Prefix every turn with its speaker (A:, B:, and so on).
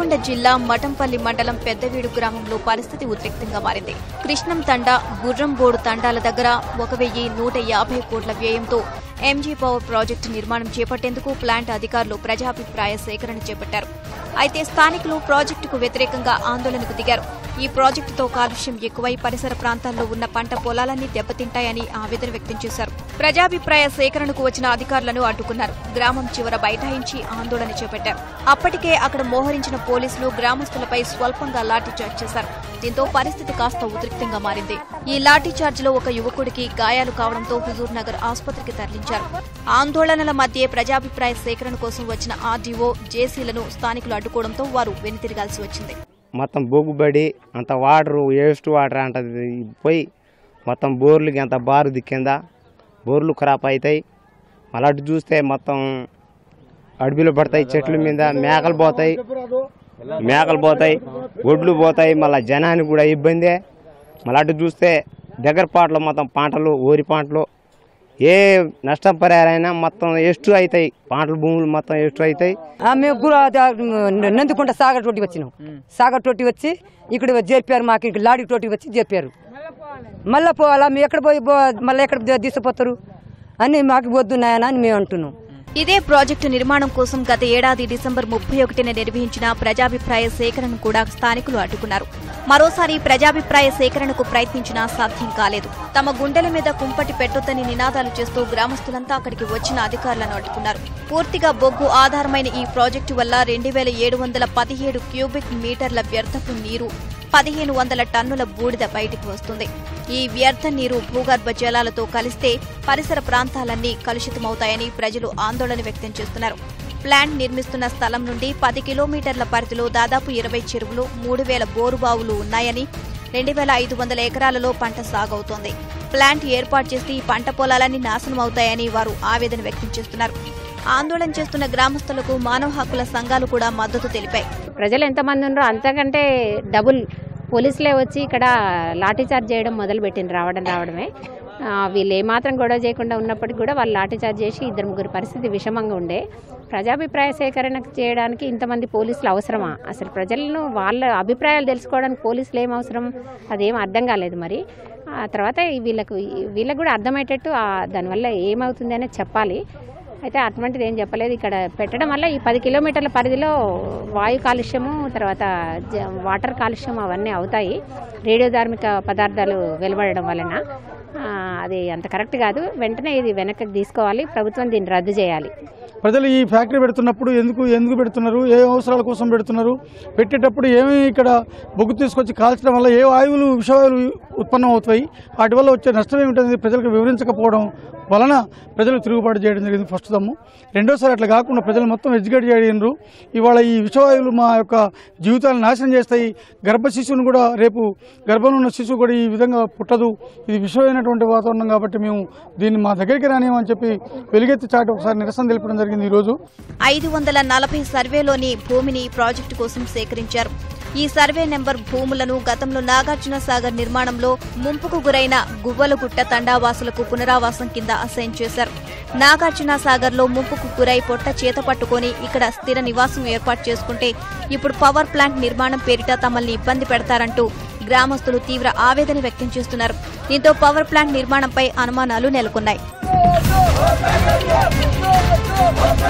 A: నల్గొండ జిల్లా మఠంపల్లి మండలం పెద్దవీడు గ్రామంలో పరిస్థితి ఉద్రిక్తంగా మారింది కృష్ణం తండా గుర్రంబోడు తండాల దగ్గర ఒక వెయ్యి నూట యాభై కోట్ల వ్యయంతో ఎంజీ పవర్ ప్రాజెక్టు నిర్మాణం చేపట్టేందుకు ప్లాంట్ అధికారులు ప్రజాభిప్రాయ సేకరణ చేపట్టారు అయితే స్థానికులు ప్రాజెక్టుకు వ్యతిరేకంగా ఆందోళనకు దిగారు ఈ ప్రాజెక్టుతో కాలుష్యం ఎక్కువై పరిసర ప్రాంతాల్లో ఉన్న పంట పొలాలన్నీ దెబ్బతింటాయని ఆవేదన వ్యక్తం చేశారు ప్రజాభిప్రాయ సేకరణకు వచ్చిన అధికారులను అడ్డుకున్నారు గ్రామం చివర బైఠాయించి ఆందోళన చేపట్టారు అప్పటికే అక్కడ మోహరించిన పోలీసులు గ్రామస్తులపై స్వల్పంగా లాఠీచార్జ్ చేశారు దీంతో పరిస్థితి కాస్త ఉద్రిక్తంగా మారింది ఈ లాఠీచార్జ్ లో ఒక యువకుడికి గాయాలు కావడంతో హుజూర్ నగర్ ఆసుపత్రికి తరలించారు ఆందోళనల మధ్య ప్రజాభిప్రాయ సేకరణ కోసం వచ్చిన ఆర్డీఓ జేసీలను స్థానికులు అడ్డుకోవడంతో వారు వెనుతిరగాల్సి వచ్చింది
B: మొత్తం బొగ్గుబడి అంత వాటరు వేస్ట్ వాటర్ అంటది పోయి మొత్తం బోర్లకి అంత బారుది కింద బోర్లు ఖరాబ్ అవుతాయి మళ్ళీ అటు చూస్తే మొత్తం అడవిలో పడతాయి చెట్ల మీద మేకలు పోతాయి మేకలు పోతాయి ఒడ్లు పోతాయి మళ్ళీ జనానికి కూడా ఇబ్బందే మళ్ళీ అటు చూస్తే దగ్గర పాటలు మొత్తం పంటలు ఓరి పంటలు ఏ నష్టం పరిహారైనా మొత్తం ఎస్టు అవుతాయి పంటల భూములు మొత్తం ఎస్టు అవుతాయి
C: ఆ, మేము గురు నందికొండ సాగర్ తోటి వచ్చినాం సాగర్ తోటి వచ్చి ఇక్కడ చేర్పారు మాకు ఇక్కడ లాడి తోటి వచ్చి చేర్పారు మళ్ళీ పోవాలా మేము ఎక్కడ పోయి పో- మళ్ళీ ఎక్కడ తీసుకుపోతారు అని మాకు వద్దు నాయన అని మేము అంటున్నాం
A: ఇదే ప్రాజెక్టు నిర్మాణం కోసం గత ఏడాది డిసెంబర్ ముప్పై ఒకటిన నిర్వహించిన ప్రజాభిప్రాయ సేకరణను కూడా స్థానికులు అడ్డుకున్నారు మరోసారి ప్రజాభిప్రాయ సేకరణకు ప్రయత్నించినా సాధ్యం కాలేదు తమ గుండెల మీద కుంపటి పెట్టొద్దని నినాదాలు చేస్తూ గ్రామస్తులంతా అక్కడికి వచ్చిన అధికారులను అడ్డుకున్నారు పూర్తిగా బొగ్గు ఆధారమైన ఈ ప్రాజెక్టు వల్ల రెండు వేల ఏడు వందల పదిహేడు క్యూబిక్ మీటర్ల వ్యర్థపు నీరు పదిహేను వందల టన్నుల బూడిద బయటకు వస్తుంది ఈ వ్యర్థ నీరు భూగర్భ జలాలతో కలిస్తే పరిసర ప్రాంతాలన్నీ కలుషితమవుతాయని ప్రజలు ఆందోళన వ్యక్తం చేస్తున్నారు ప్లాంట్ నిర్మిస్తున్న స్థలం నుండి పది కిలోమీటర్ల పరిధిలో దాదాపు ఇరవై చెరువులు మూడు వేల బోరుబావులు ఉన్నాయని రెండు వేల ఐదు వందల ఎకరాలలో పంట సాగవుతోంది ప్లాంట్ ఏర్పాటు చేస్తే ఈ పంట పొలాలన్నీ నాశనం అవుతాయని వారు ఆవేదన వ్యక్తం చేస్తున్నారు ఆందోళన చేస్తున్న గ్రామస్తులకు మానవ హక్కుల సంఘాలు కూడా మద్దతు తెలిపాయి
D: ప్రజలు ఎంతమంది ఉన్నారో అంతకంటే డబుల్ పోలీసులే వచ్చి ఇక్కడ లాఠీచార్జ్ చేయడం మొదలుపెట్టింది రావడం రావడమే ఆ, వీళ్ళు ఏమాత్రం గొడవ చేయకుండా ఉన్నప్పటికీ కూడా వాళ్ళు లాఠీచార్జ్ చేసి ఇద్దరు ముగ్గురు పరిస్థితి విషమంగా ఉండే ప్రజాభిప్రాయ సేకరణ చేయడానికి ఇంతమంది పోలీసులు అవసరమా అసలు ప్రజలను వాళ్ళ అభిప్రాయాలు తెలుసుకోవడానికి పోలీసులు ఏం అవసరం అదేం అర్థం కాలేదు మరి ఆ తర్వాత ఈ వీళ్ళకు వీళ్ళకు కూడా అర్థమయ్యేటట్టు ఆ దానివల్ల ఏమవుతుంది అనేది చెప్పాలి అయితే అటువంటిది ఏం చెప్పలేదు ఇక్కడ పెట్టడం వల్ల ఈ పది కిలోమీటర్ల పరిధిలో వాయు కాలుష్యము తర్వాత జ- వాటర్ కాలుష్యం అవన్నీ అవుతాయి రేడియోధార్మిక పదార్థాలు వెలువడడం వలన ఆ, అది అంత కరెక్ట్ కాదు వెంటనే ఇది వెనక్కి తీసుకోవాలి ప్రభుత్వం దీన్ని రద్దు చేయాలి
E: ప్రజలు ఈ ఫ్యాక్టరీ పెడుతున్నప్పుడు ఎందుకు ఎందుకు పెడుతున్నారు ఏ అవసరాల కోసం పెడుతున్నారు పెట్టేటప్పుడు ఏమి ఇక్కడ బొగ్గు తీసుకొచ్చి కాల్చడం వల్ల ఏ వాయువులు విషవాయువులు ఉత్పన్నం అవుతాయి వాటి వల్ల వచ్చే నష్టం ఏమిటనేది ప్రజలకు వివరించకపోవడం వలన ప్రజలు తిరుగుబాటు చేయడం జరిగింది ఫస్ట్ దమ్ము రెండోసారి అట్లా కాకుండా ప్రజలు మొత్తం ఎడ్యుకేట్ చేయడం ఇవాళ ఈ విషవాయువులు మా యొక్క జీవితాలను నాశనం చేస్తాయి గర్భ శిశువును కూడా రేపు గర్భంలో ఉన్న శిశువు కూడా ఈ విధంగా పుట్టదు ఇది విషమైనటువంటి వాతావరణం కాబట్టి మేము దీన్ని మా దగ్గరికి రానియమని చెప్పి వెలుగెత్తి చాటి ఒకసారి నిరసన తెలపడం జరిగింది ఈరోజు
A: ఐదు వందల నలభై సర్వేలోని భూమిని ఈ ప్రాజెక్టు కోసం సేకరించారు ఈ సర్వే నెంబర్ భూములను గతంలో నాగార్జున సాగర్ నిర్మాణంలో ముంపుకు గురైన గువ్వలగుట్ట తండావాసులకు పునరావాసం కింద అసైన్ చేశారు నాగార్జున సాగర్లో ముంపుకు గురై పొట్ట చేత పట్టుకొని ఇక్కడ స్థిర నివాసం ఏర్పాటు చేసుకుంటే ఇప్పుడు పవర్ ప్లాంట్ నిర్మాణం పేరిట తమల్ని ఇబ్బంది పెడతారంటూ గ్రామస్తులు తీవ్ర ఆవేదన వ్యక్తం చేస్తున్నారు దీంతో పవర్ ప్లాంట్ నిర్మాణంపై అనుమానాలు నెలకొన్నాయి